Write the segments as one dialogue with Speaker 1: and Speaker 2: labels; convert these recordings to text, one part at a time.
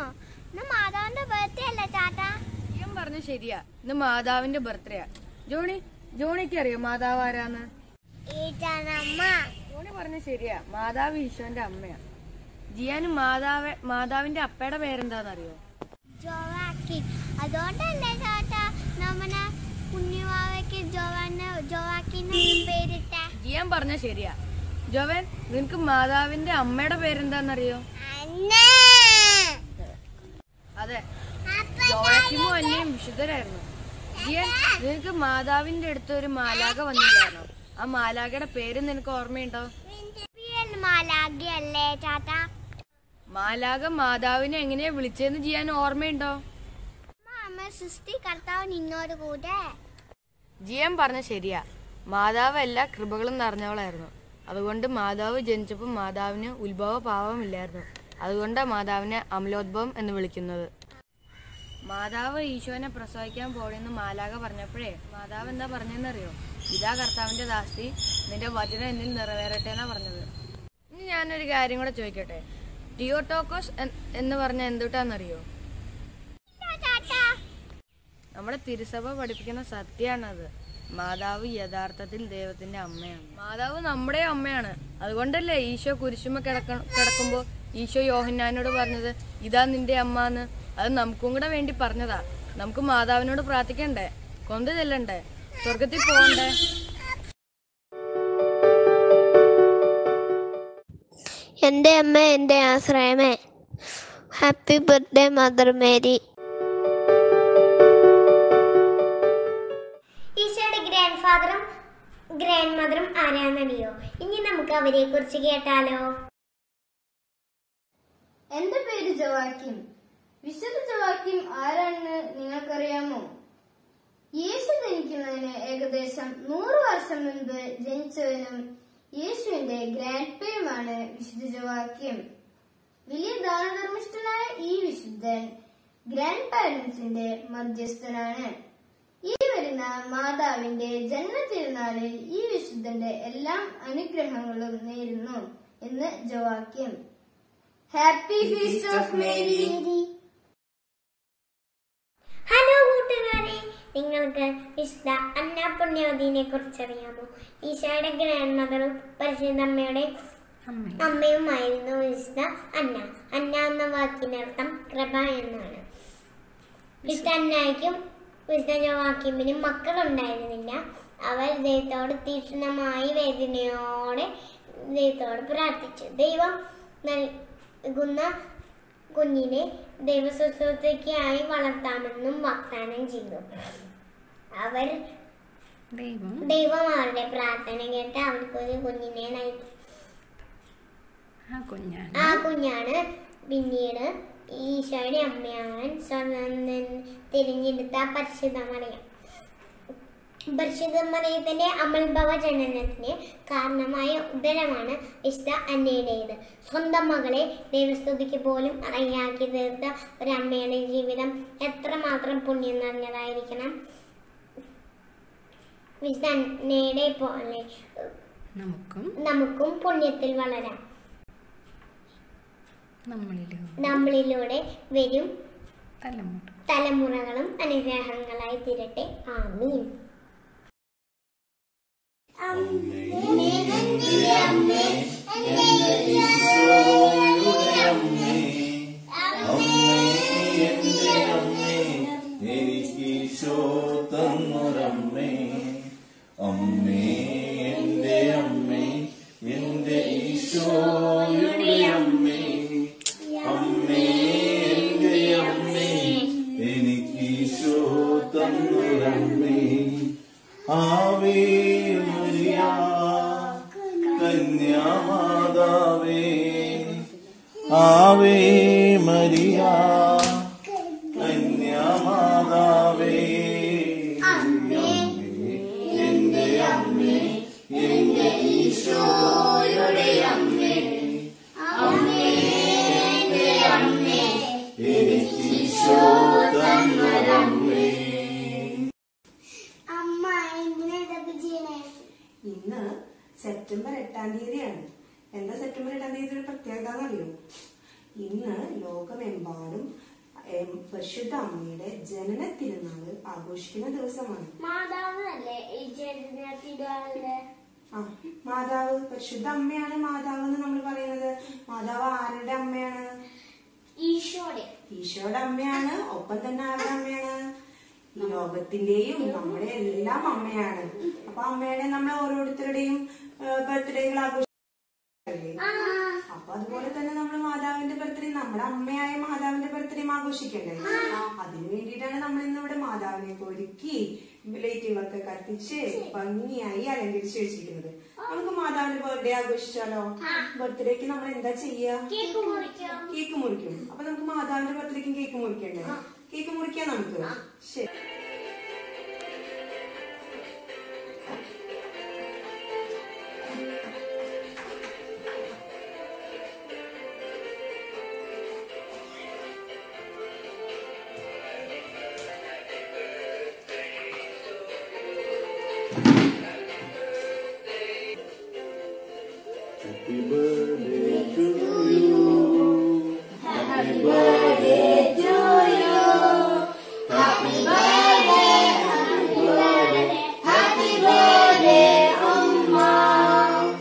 Speaker 1: ഇന്ന് മാതാവിന്റെ ബർത്ത്ഡേ അല്ലേ ചാട്ടാ
Speaker 2: ഞാൻ പറഞ്ഞ ശരിയാ ഇന്ന് മാതാവിന്റെ ബർത്ത്ഡേയാ ജോണി ജോണിക്ക് അറിയോ മാതാവ് ആരാന്ന്
Speaker 1: ഈറ്റാനമ്മ
Speaker 2: ജോണി പറഞ്ഞ ശരിയാ മാതാവ് ഈശോന്റെ അമ്മയാ ജിയാന് മാതാവ് മാതാവിന്റെ അപ്പയുടെ പേരെന്താന്നറിയോ
Speaker 1: ജോവാക്കി അതുകൊണ്ടല്ലേ ചാട്ടാ നമ്മളെ കുഞ്ഞുവാവയ്ക്ക് ജോവാന് ജോവാക്കിന്ന് പേരിട്ടേ
Speaker 2: ജിയാൻ പറഞ്ഞ ശരിയാ ജോവൻ നിനക്ക് മാതാവിന്റെ അമ്മയുടെ പേരെന്താന്നറിയോ
Speaker 1: അന്നേ
Speaker 2: അതെ ജോയാക്കിമും അന്നയും വിശുദ്ധരായിരുന്നു ജിയൻ നിനക്ക് മാതാവിന്റെ അടുത്ത് ഒരു മാലാക വന്നില്ലായിരുന്നോ ആ മാലാകയുടെ പേര് നിനക്ക് ഓർമ്മയുണ്ടോ
Speaker 1: മാലാഗിയല്ലേ ചാട്ടാ
Speaker 2: മാലാക മാതാവിനെ എങ്ങനെയാ വിളിച്ചതെന്ന് ചെയ്യാൻ ഓർമ്മയുണ്ടോ
Speaker 1: അമ്മ സൃഷ്ടി കർത്താവ് നിന്നോട് കൂടെ
Speaker 2: ജിയൻ പറഞ്ഞ ശരിയാ മാതാവ് എല്ലാ കൃപകളും നിറഞ്ഞവളായിരുന്നു അതുകൊണ്ട് മാതാവ് ജനിച്ചപ്പോൾ മാതാവിന് ഉത്ഭവ പാവമില്ലായിരുന്നു അതുകൊണ്ടാണ് മാതാവിനെ അമലോദ്ഭവം എന്ന് വിളിക്കുന്നത് മാതാവ് ഈശോനെ പ്രസവിക്കാൻ പോണെന്ന് മാലാക പറഞ്ഞപ്പോഴേ മാതാവ് എന്താ പറഞ്ഞെന്നറിയോ ഇതാ കർത്താവിന്റെ ദാസ്തി നിന്റെ വചനം എന്നിൽ നിറവേറട്ടെ എന്നാ പറഞ്ഞത് ഇനി ഞാനൊരു കാര്യം കൂടെ ചോദിക്കട്ടെ ടിയോട്ടോക്കോസ് എൻ- എന്ന് പറഞ്ഞ എന്തുട്ടാന്നറിയോ
Speaker 1: ചാട്ടാ
Speaker 2: നമ്മുടെ തിരുസഭ പഠിപ്പിക്കുന്ന സത്യമാണത് മാതാവ് യഥാർത്ഥത്തിൽ ദൈവത്തിന്റെ അമ്മയാണ് മാതാവ് നമ്മുടെ അമ്മയാണ് അതുകൊണ്ടല്ലേ ഈശോ കുരിശുമ കിടക്ക കിടക്കുമ്പോ ഈശോ യോഹന്നാനോട് പറഞ്ഞത് ഇതാ നിന്റെ അമ്മ എന്ന് അത് നമുക്കും കൂടെ വേണ്ടി പറഞ്ഞതാ നമുക്ക് മാതാവിനോട് പ്രാർത്ഥിക്കണ്ടേ കൊന്ത ചെല്ലണ്ടേ സ്വർഗത്തിൽ പോകണ്ടേ
Speaker 3: എൻ്റെ അമ്മ എൻ്റെ ആശ്രയമേ ഹാപ്പി ബർത്ത്ഡേ മദർ മേരി
Speaker 1: ഈശോയുടെ ഗ്രാൻഡ് ഫാദറും ഗ്രാൻഡ് മദറും ആരാന്നറിയോ ഇനി നമുക്ക് അവരെ കുറിച്ച് കേട്ടാലോ
Speaker 4: എന്റെ പേര് ജവാക്കിം വിശുദ്ധ ജവാക്കിം ആരാണെന്ന് നിങ്ങൾക്കറിയാമോ യേശു ജനിക്കുന്നതിന് ഏകദേശം നൂറ് വർഷം മുൻപ് ജനിച്ചവനും യേശുവിന്റെ ഗ്രാൻഡ് പേയുമാണ് വിശുദ്ധ ജവാക്യം വലിയ ദാനധർമ്മിഷ്ഠനായ ഈ വിശുദ്ധൻ ഗ്രാൻഡ് പാരന്റ്സിന്റെ മധ്യസ്ഥനാണ് ഈ വരുന്ന മാതാവിന്റെ ജന്മതിരുനാളിൽ ഈ വിശുദ്ധന്റെ എല്ലാ അനുഗ്രഹങ്ങളും നേരുന്നു എന്ന് ജവാക്യം happy feast of Mary
Speaker 1: hello കൂട്ടുകാരെ നിങ്ങൾക്ക് വിശുദ്ധ അന്ന പുണ്യവതിനെ കുറിച്ച് അറിയാമോ ഈശോയുടെ ഗ്രാൻഡ് മദറും പരിശുദ്ധമ്മയുടെ അമ്മയുമായിരുന്നു വിശുദ്ധ അന്ന അന്ന എന്ന വാക്കിനർത്ഥം കൃപ എന്നാണ് വിശുദ്ധ അന്നയ്ക്കും വിശുദ്ധ ജവാക്കിമിനും മക്കളുണ്ടായിരുന്നില്ല അവർ ദൈവത്തോട് തീക്ഷ്ണമായി വേദനയോടെ ദൈവത്തോട് പ്രാർത്ഥിച്ചു ദൈവം നൽകുന്ന കുഞ്ഞിനെ ദൈവശുശ്രൂഷയ്ക്കായി വളർത്താമെന്നും വാഗ്ദാനം ചെയ്തു അവർ ദൈവം അവരുടെ പ്രാർത്ഥന കേട്ട് അവർക്കൊരു കുഞ്ഞിനെ നൽകി ആ കുഞ്ഞാണ് പിന്നീട് ഈശോയുടെ അമ്മയാവാൻ സ്വന്തം തിരഞ്ഞെടുത്ത പരിശുദ്ധ മറിയം പരിശുദ്ധ മറിയത്തിന്റെ അമൽഭവ ജനനത്തിന് കാരണമായ ഉദരമാണ് വിശുദ്ധ അന്നയുടേത് സ്വന്തം മകളെ ദൈവസ്തുതിക്ക് പോലും അറിയാക്കി തീർത്ത ഒരു അമ്മയുടെ ജീവിതം എത്രമാത്രം പുണ്യം നിറഞ്ഞതായിരിക്കണം വിശുദ്ധ അന്നയുടെ പോലെ
Speaker 5: നമുക്കും
Speaker 1: നമുക്കും പുണ്യത്തിൽ വളരാം
Speaker 5: നമ്മളിലും
Speaker 1: നമ്മളിലൂടെ വരും
Speaker 5: തലമുറ
Speaker 1: തലമുറകളും അനുഗ്രഹങ്ങളായി തീരട്ടെ ആമീൻ
Speaker 6: എനിക്കീശോ തന്നൊരമ്മേ അമ്മേ എന്റെ അമ്മേ എന്റെ ഈശോയുടെ അമ്മേ അമ്മേ എന്റെ അമ്മേ എനിക്കീശോ തന്നൊരമ്മേ ആവേ മരിയ കന്യാമാതാവേ ആവേ മരിയ കന്യാമാതാവേ അമ്മേ, എന്റെ അമ്മേ എന്റെ ഈശോയുടെ അമ്മേ അമ്മേ എന്റെ അമ്മേ എനിക്ക് ഈശോ തന്നൊരമ്മേ
Speaker 1: അമ്മ എന്തിനാ ഇതൊക്കെ ചെയ്യണേ
Speaker 7: ഇന്ന് സെപ്റ്റംബർ എട്ടാം തീയതിയാണ് എന്താ സെപ്റ്റംബർ എട്ടാം തീയതി ഒരു പ്രത്യേകത എന്നറിയോ ഇന്ന് ലോകമെമ്പാടും ഏം, പരിശുദ്ധ അമ്മയുടെ ജനന തിരുനാള് ആഘോഷിക്കുന്ന ദിവസമാണ്
Speaker 1: മാതാവ് അല്ലേ ഈ ജനത്തിനാളുടെ
Speaker 7: ആ മാതാവ് പരിശുദ്ധ അമ്മയാണ് മാതാവ് എന്ന് നമ്മൾ പറയുന്നത് മാതാവ് ആരുടെ അമ്മയാണ്
Speaker 1: ഈശോടെ
Speaker 7: ഈശോയുടെ അമ്മയാണ് ഒപ്പം തന്നെ ആരുടെ അമ്മയാണ് ഈ ലോകത്തിന്റെയും നമ്മുടെ എല്ലാം അമ്മയാണ് അപ്പൊ അമ്മയുടെ നമ്മൾ ഓരോരുത്തരുടെയും ബർത്ത്ഡേകൾ ആഘോഷിക്കല്ലേ അപ്പൊ അതുപോലെ തന്നെ നമ്മൾ മാതാവിന്റെ ബർത്ത്ഡേ നമ്മുടെ അമ്മയായ മാതാവിന്റെ ബർത്ത്ഡേ ആഘോഷിക്കണ്ടേ അതിനു വേണ്ടിയിട്ടാണ് നമ്മൾ ഇന്ന് ഇവിടെ മാതാവിനെ ഒരുക്കി ലൈറ്റുകളൊക്കെ കത്തിച്ച് ഭംഗിയായി അലങ്കരിച്ച് വെച്ചിരിക്കുന്നത് നമുക്ക് മാതാവിന്റെ ബർത്ത്ഡേ ആഘോഷിച്ചാലോ ബർത്ത്ഡേക്ക് നമ്മൾ എന്താ ചെയ്യാ
Speaker 1: കേക്ക് മുറിക്കാം
Speaker 7: കേക്ക് മുറിക്കും അപ്പൊ നമുക്ക് മാതാവിന്റെ ബർത്ത്ഡേക്കും കേക്ക് മുറിക്കണ്ടേ കേക്ക് മുറിക്കാം നമുക്ക് ശരി
Speaker 6: Happy birthday to you. Happy birthday to you. Happy birthday, happy birthday, happy birthday, Amma.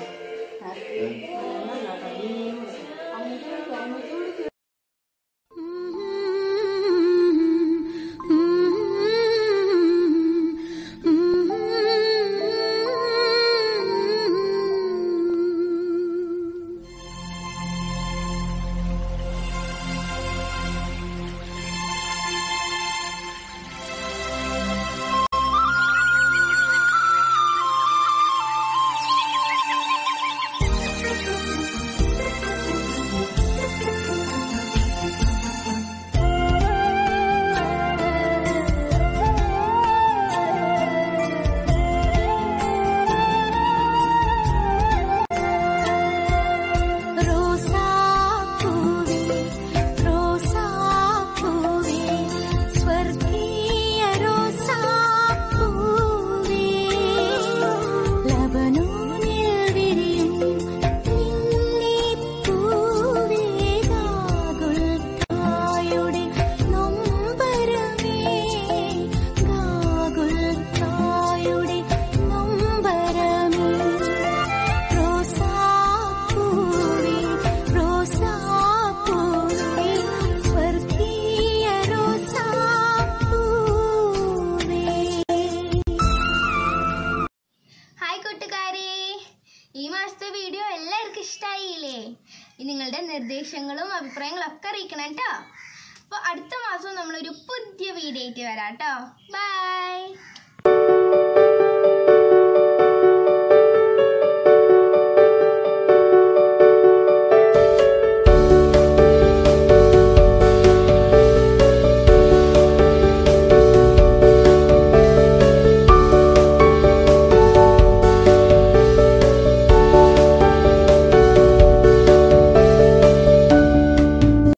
Speaker 8: റോസാപ്പൂവേ റോസാപ്പൂവേ സ്വർഗീയ റോസാപ്പൂവേ ലബനോനിൽ വിരിയും പൂവേ ഗാഗുൽത്തായുടെ നൊമ്പരമേ ഗാഗുൽത്തായുടെ നൊമ്പരമേ റോസാപ്പൂവേ റോസാപ്പൂവേ സ്വർഗീയ റോസാപ്പൂവേ
Speaker 4: ഹായ് കൂട്ടുകാരെ ഈ മാസത്തെ വീഡിയോ എല്ലാവർക്കും ഇഷ്ടമായില്ലേ ഇനി നിങ്ങളുടെ നിർദ്ദേശങ്ങളും അഭിപ്രായങ്ങളും ഒക്കെ അറിയിക്കണം കേട്ടോ അപ്പോൾ അടുത്ത മാസം നമ്മളൊരു പുതിയ വീഡിയോ ആയിട്ട് വരാം കേട്ടോ ബൈ